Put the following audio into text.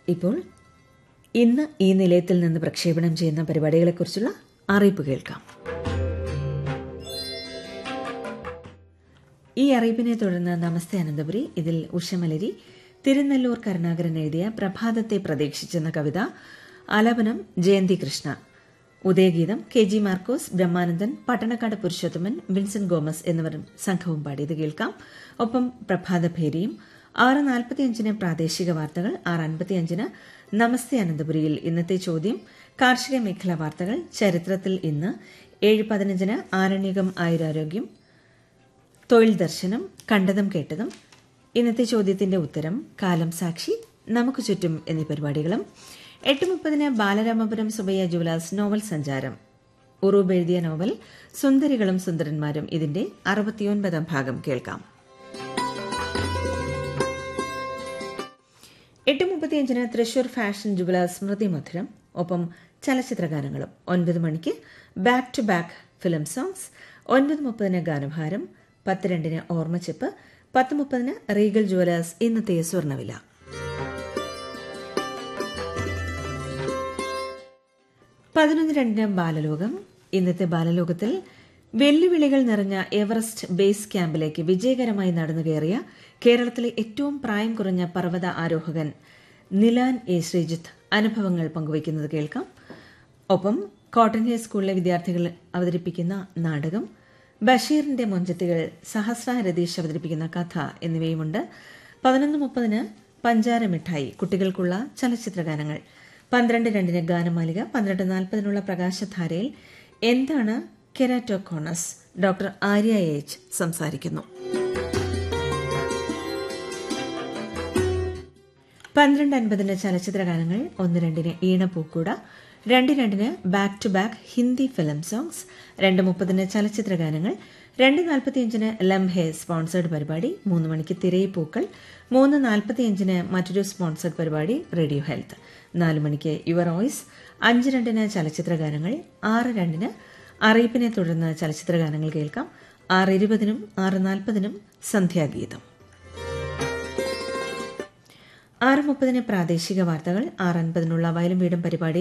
ഇപ്പോൾ ഇന്ന് ഈ നിലയത്തിൽ നിന്ന് പ്രക്ഷേപണം ചെയ്യുന്ന പരിപാടികളെക്കുറിച്ചുള്ള അറിയിപ്പ് കേൾക്കാം ഈ അറിയിപ്പിനെ തുടർന്ന് നമസ്തേ അനന്തപുരി ഇതിൽ ഉഷമലരി തിരുനെല്ലൂർ കരുണാകരൻ എഴുതിയ പ്രഭാതത്തെ പ്രതീക്ഷിച്ചെന്ന കവിത ആലാപനം ജയന്തി കൃഷ്ണ ഉദയഗീതം കെ ജി മാർക്കോസ് ബ്രഹ്മാനന്ദൻ പട്ടണക്കാട് പുരുഷോത്തമൻ വിൻസെന്റ് ഗോമസ് എന്നിവർ സംഘവും പാടിയത് കേൾക്കാം ഒപ്പം പ്രഭാതഭേരിയും ആറ് നാൽപ്പത്തിയഞ്ചിന് പ്രാദേശിക വാർത്തകൾ ആറ് അൻപത്തിയഞ്ചിന് നമസ്തേ അനന്തപുരിയിൽ ഇന്നത്തെ ചോദ്യം കാർഷിക മേഖലാ വാർത്തകൾ ചരിത്രത്തിൽ ഇന്ന് ഏഴ് പതിനഞ്ചിന് ആരണ്യകം ആയുരാരോഗ്യം തൊഴിൽ ദർശനം കണ്ടതും കേട്ടതും ഇന്നത്തെ ചോദ്യത്തിന്റെ ഉത്തരം കാലം സാക്ഷി നമുക്ക് ചുറ്റും എന്നീ പരിപാടികളും എട്ട് മുപ്പതിന് ബാലരാമപുരം സുബയ്യ ജുവലാസ് നോവൽ സഞ്ചാരം ഉറൂബ് എഴുതിയ നോവൽ സുന്ദരികളും സുന്ദരന്മാരും ഇതിന്റെ അറുപത്തിയൊൻപതാം ഭാഗം കേൾക്കാം എട്ട് മുപ്പത്തിയഞ്ചിന് തൃശൂർ ഫാഷൻ ജുവലാസ് സ്മൃതി മധുരം ഒപ്പം ചലച്ചിത്ര ഗാനങ്ങളും ഒൻപത് മണിക്ക് back to back film songs ഒൻപത് മുപ്പതിന് ഗാനഭാരം പത്ത് രണ്ടിന് ഓർമ്മച്ചെപ്പ് പത്ത് മുപ്പതിന് റീഗൽ ജുവലേഴ്സ് ഇന്നത്തെ സ്വർണ്ണവില പതിനൊന്ന് രണ്ടിന് ബാലലോകം ഇന്നത്തെ ബാലലോകത്തിൽ വെല്ലുവിളികൾ നിറഞ്ഞ എവറസ്റ്റ് ബേസ് ക്യാമ്പിലേക്ക് വിജയകരമായി നടന്നു കയറിയ കേരളത്തിലെ ഏറ്റവും പ്രായം കുറഞ്ഞ പർവ്വത ആരോഹകൻ നിലാൻ എ ശ്രീജിത്ത് അനുഭവങ്ങൾ പങ്കുവയ്ക്കുന്നത് കേൾക്കാം ഒപ്പം കോട്ടൺ ഹിൽ സ്കൂളിലെ വിദ്യാർത്ഥികൾ അവതരിപ്പിക്കുന്ന നാടകം ബഷീറിന്റെ മൊഞ്ചത്തികൾ സഹസ്ര രതീഷ് അവതരിപ്പിക്കുന്ന കഥ എന്നിവയുമുണ്ട് പതിനൊന്ന് മുപ്പതിന് പഞ്ചാര മിഠായി കുട്ടികൾക്കുള്ള ചലച്ചിത്ര ഗാനങ്ങൾ പന്ത്രണ്ട് രണ്ടിന് ഗാനമാലിക പന്ത്രണ്ട് നാൽപ്പതിനുള്ള പ്രകാശധാരയിൽ എന്താണ് കെരാറ്റോകോണസ് ഡോക്ടർ ആര്യ എച്ച് സംസാരിക്കുന്നു പന്ത്രണ്ട് അൻപതിന് ചലച്ചിത്ര ഗാനങ്ങൾ ഒന്ന് രണ്ടിന് ഈണപ്പൂക്കൂട രണ്ട് രണ്ടിന് back to back Hindi film songs രണ്ട് മുപ്പതിന് ചലച്ചിത്ര ഗാനങ്ങൾ രണ്ട് നാൽപ്പത്തിയഞ്ചിന് ലംഹെ സ്പോൺസേഡ് പരിപാടി മൂന്ന് മണിക്ക് തിരയിപ്പൂക്കൾ മൂന്ന് നാൽപ്പത്തിയഞ്ചിന് മറ്റൊരു സ്പോൺസേഡ് പരിപാടി റേഡിയോ ഹെൽത്ത് നാല് മണിക്ക് യുവർ വോയിസ് അഞ്ച് രണ്ടിന് ചലച്ചിത്ര ഗാനങ്ങൾ ആറ് രണ്ടിന് അറിയിപ്പിനെ തുടർന്ന് ചലച്ചിത്ര ഗാനങ്ങൾ കേൾക്കാം ആറ് ഇരുപതിനും ആറ് നാൽപ്പതിനും സന്ധ്യാഗീതം ആറ് മുപ്പതിന് പ്രാദേശിക വാർത്തകൾ ആറ് അൻപതിനുള്ള വയലും വീടും പരിപാടി